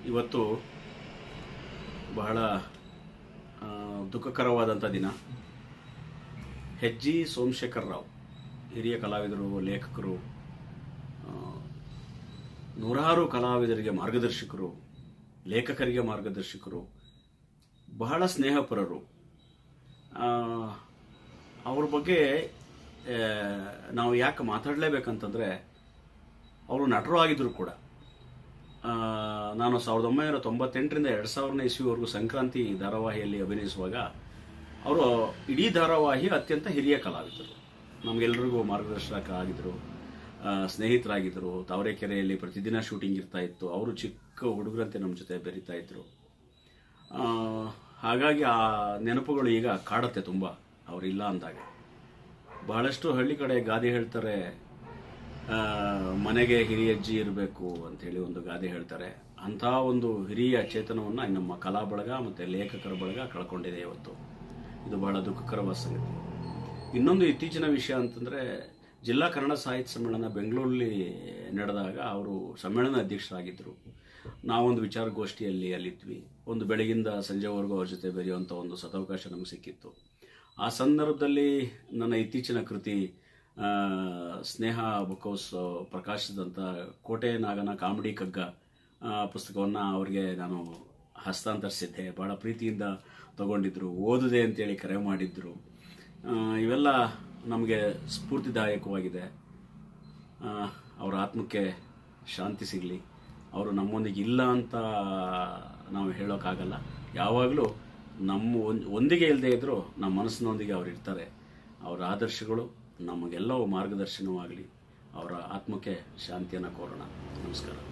ಇವತ್ತು ಬಹಳ ಆ, ದುಃಖಕರವಾದಂಥ ದಿನ ಹೆಜ್ಜಿ ಸೋಮಶೇಖರ್ ರಾವ್ ಹಿರಿಯ ಕಲಾವಿದರು ಲೇಖಕರು ಆ, ನೂರಾರು ಕಲಾವಿದರಿಗೆ ಮಾರ್ಗದರ್ಶಕರು ಲೇಖಕರಿಗೆ ಮಾರ್ಗದರ್ಶಕರು ಬಹಳ ಸ್ನೇಹಪರರು ಆ, ಅವ್ರ ಬಗ್ಗೆ ಆ, ನಾವು ಯಾಕೆ ಮಾತಾಡಲೇಬೇಕಂತಂದ್ರೆ ಅವರು ನಟರು ಆಗಿದ್ರು ಕೂಡ ಆ, ನಾನು ಸಾವಿರದ ಒಂಬೈನೂರ ತೊಂಬತ್ತೆಂಟರಿಂದ ಎರಡು ಸಾವಿರನೇ ಇಸ್ವಿವರೆಗೂ ಸಂಕ್ರಾಂತಿ ಧಾರಾವಾಹಿಯಲ್ಲಿ ಅಭಿನಯಿಸುವಾಗ ಅವರು ಇಡೀ ಧಾರಾವಾಹಿ ಅತ್ಯಂತ ಹಿರಿಯ ಕಲಾವಿದರು ನಮಗೆಲ್ಲರಿಗೂ ಮಾರ್ಗದರ್ಶಕ ಆಗಿದ್ರು ಆ, ಸ್ನೇಹಿತರಾಗಿದ್ದರು ತಾವರೆಕೆರೆಯಲ್ಲಿ ಪ್ರತಿದಿನ ಶೂಟಿಂಗ್ ಇರ್ತಾ ಇತ್ತು ಅವರು ಚಿಕ್ಕ ಹುಡುಗರಂತೆ ನಮ್ಮ ಜೊತೆ ಬೆರೀತಾ ಇದ್ರು ಆ, ಹಾಗಾಗಿ ಆ ನೆನಪುಗಳು ಈಗ ಕಾಡುತ್ತೆ ತುಂಬ ಅವರಿಲ್ಲ ಅಂದಾಗ ಬಹಳಷ್ಟು ಹಳ್ಳಿ ಕಡೆ ಗಾದೆ ಹೇಳ್ತಾರೆ ಆ, ಮನೆಗೆ ಹಿರಿಯಜ್ಜಿ ಇರಬೇಕು ಅಂತೇಳಿ ಒಂದು ಗಾದೆ ಹೇಳ್ತಾರೆ ಅಂಥ ಒಂದು ಹಿರಿಯ ಚೇತನವನ್ನು ನಮ್ಮ ಕಲಾ ಬಳಗ ಮತ್ತು ಲೇಖಕರ ಬಳಗ ಕಳ್ಕೊಂಡಿದೆ ಇವತ್ತು ಇದು ಬಹಳ ದುಃಖಕರವಾದ ಸಂಗತಿ ಇನ್ನೊಂದು ಇತ್ತೀಚಿನ ವಿಷಯ ಅಂತಂದರೆ ಜಿಲ್ಲಾ ಕನ್ನಡ ಸಾಹಿತ್ಯ ಸಮ್ಮೇಳನ ಬೆಂಗಳೂರಲ್ಲಿ ನಡೆದಾಗ ಅವರು ಸಮ್ಮೇಳನ ಅಧ್ಯಕ್ಷರಾಗಿದ್ದರು ನಾವೊಂದು ವಿಚಾರಗೋಷ್ಠಿಯಲ್ಲಿ ಅಲ್ಲಿದ್ವಿ ಒಂದು ಬೆಳಗಿಂದ ಸಂಜೆವರೆಗೂ ಅವ್ರ ಜೊತೆ ಬೆರೆಯುವಂಥ ಒಂದು ಸದವಕಾಶ ನಮಗೆ ಸಿಕ್ಕಿತ್ತು ಆ ಸಂದರ್ಭದಲ್ಲಿ ನನ್ನ ಇತ್ತೀಚಿನ ಕೃತಿ ಆ, ಸ್ನೇಹ ಬುಕ್ ಹೌಸ್ ಪ್ರಕಾಶಿಸಿದಂಥ ಕೋಟೆ ನಾಗನ ಕಾಮಿಡಿ ಕಗ್ಗ ಪುಸ್ತಕವನ್ನು ಅವರಿಗೆ ನಾನು ಹಸ್ತಾಂತರಿಸಿದ್ದೆ ಭಾಳ ಪ್ರೀತಿಯಿಂದ ತಗೊಂಡಿದ್ರು ಓದಿದೆ ಅಂತೇಳಿ ಕರೆ ಮಾಡಿದ್ರು ಆ, ಇವೆಲ್ಲ ನಮಗೆ ಸ್ಫೂರ್ತಿದಾಯಕವಾಗಿದೆ ಆ, ಅವರ ಆತ್ಮಕ್ಕೆ ಶಾಂತಿ ಸಿಗಲಿ ಅವರು ನಮ್ಮೊಂದಿಗೆ ಇಲ್ಲ ಅಂತ ನಾವು ಹೇಳೋಕ್ಕಾಗಲ್ಲ ಯಾವಾಗಲೂ ನಮ್ಮ ಒಂದ್- ಒಂದಿಗೆ ಇಲ್ಲದೆ ಇದ್ದರೂ ನಮ್ಮ ಮನಸ್ಸಿನೊಂದಿಗೆ ಅವ್ರು ಇರ್ತಾರೆ ಅವರ ಆದರ್ಶಗಳು ನಮಗೆಲ್ಲವೂ ಮಾರ್ಗದರ್ಶನವಾಗಲಿ ಅವರ ಆತ್ಮಕ್ಕೆ ಶಾಂತಿಯನ್ನು ಕೋರೋಣ ನಮಸ್ಕಾರ